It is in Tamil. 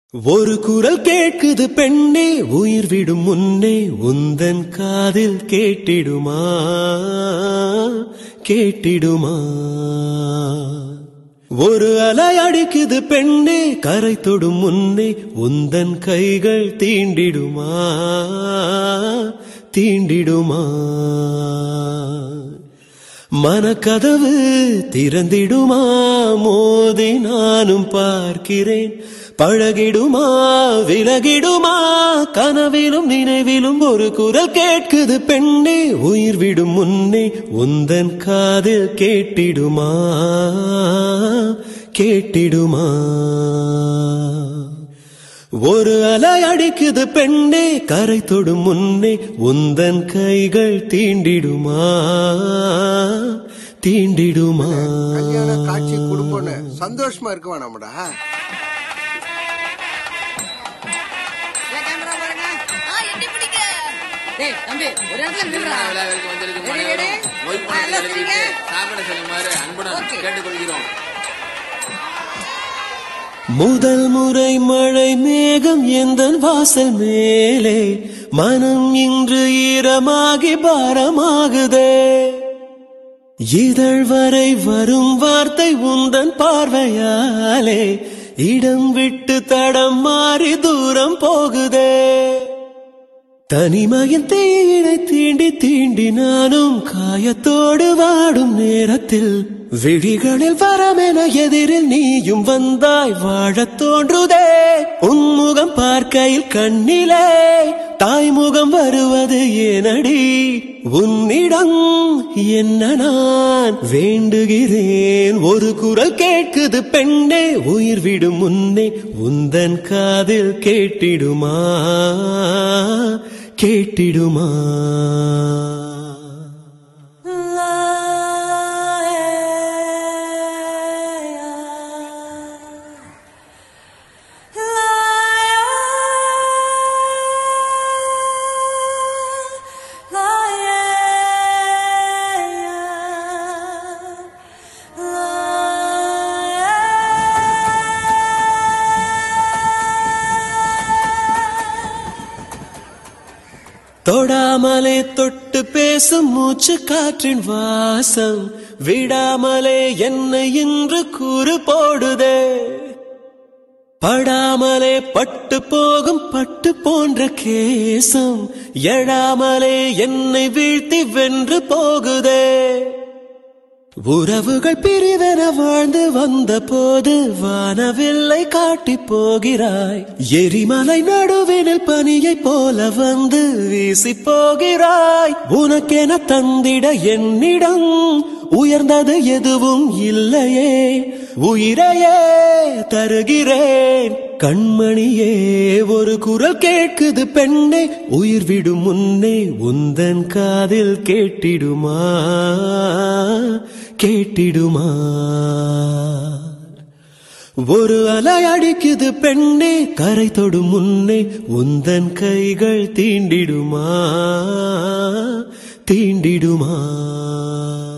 ஒரு குரல் கேட்குது பெண்ணே உயிர் விடும் முன்னே உந்தன் காதில் கேட்டிடுமா கேட்டிடுமா ஒரு அலை அடிக்குது பெண்ணே கரை தொடும் முன்னே உந்தன் கைகள் தீண்டிடுமா தீண்டிடுமா மனக்கதவு திறந்திடுமா மோதி நானும் பார்க்கிறேன் பழகிடுமா விலகிடுமா கனவிலும் நினைவிலும் ஒரு குரல் கேட்குது பெண்ணே உயிர் விடும் முன்னே உந்தன் காதில் கேட்டிடுமா கேட்டிடுமா ஒரு அலை அடிக்குது பெண்ணே கரை தொடும் முன்னே உந்தன் கைகள் தீண்டிடுமா தீண்டிடுமா கல்யாண காட்சி குடும்பம்னு சந்தோஷமா இருக்க வேணாமடா இல்ல, camera பாருங்க. ஆ, எட்டி பிடிக்க. டேய், தம்பி, ஒரு இடத்துல நில்லுடா. விழாவிற்கு வந்திருக்கும் ரெடி, அனைவரும் ரெடி? நோய்ப் ஆ, எல்லாம் பணிகளை சரிங்க? விட்டு சாப்பிட செல்லுமாறு அன்புடன் Okay. கேட்டுக்கொள்கிறோம் முதல் முறை மழை மேகம் எந்தன் வாசல் மேலே மனம் இன்று ஈரமாகி பாரமாகுதே இதழ் வரை வரும் வார்த்தை உந்தன் பார்வையாலே இடம் விட்டு தடம் மாறி தூரம் போகுதே தனிமையின் தீயினை தீண்டி தீண்டி நானும் காயத்தோடு வாடும் நேரத்தில் விழிகளில் வரமென எதிரில் நீயும் வந்தாய் வாழத் தோன்றுதே உன்முகம் பார்க்கையில் கண்ணிலே தாய்முகம் வருவது ஏனடி உன்னிடம் என்ன நான் வேண்டுகிறேன் ஒரு குரல் கேட்குது பெண்ணே உயிர் விடும் முன்னே உந்தன் காதில் கேட்டிடுமா கேட்டிடுமா தொடாமலே தொட்டு பேசும் மூச்சு காற்றின் வாசம் விடாமலே என்னை இன்று கூறு போடுதே படாமலே பட்டு போகும் பட்டு போன்ற கேசம் எழாமலே என்னை வீழ்த்தி வென்று போகுதே உறவுகள் பிரிவென வாழ்ந்து வந்த போது வானவில்லை காட்டி போகிறாய் எரிமலை நடுவினில் பனியை போல வந்து வீசி போகிறாய் உனக்கென தந்திட என்னிடம் உயர்ந்தது எதுவும் இல்லையே உயிரையே தருகிறேன் கண்மணியே ஒரு குரல் கேட்குது பெண்ணே உயிர் விடும் முன்னே உந்தன் காதில் கேட்டிடுமா கேட்டிடுமா ஒரு அலை அடிக்குது பெண்ணே கரை தொடும் முன்னே உந்தன் கைகள் தீண்டிடுமா தீண்டிடுமா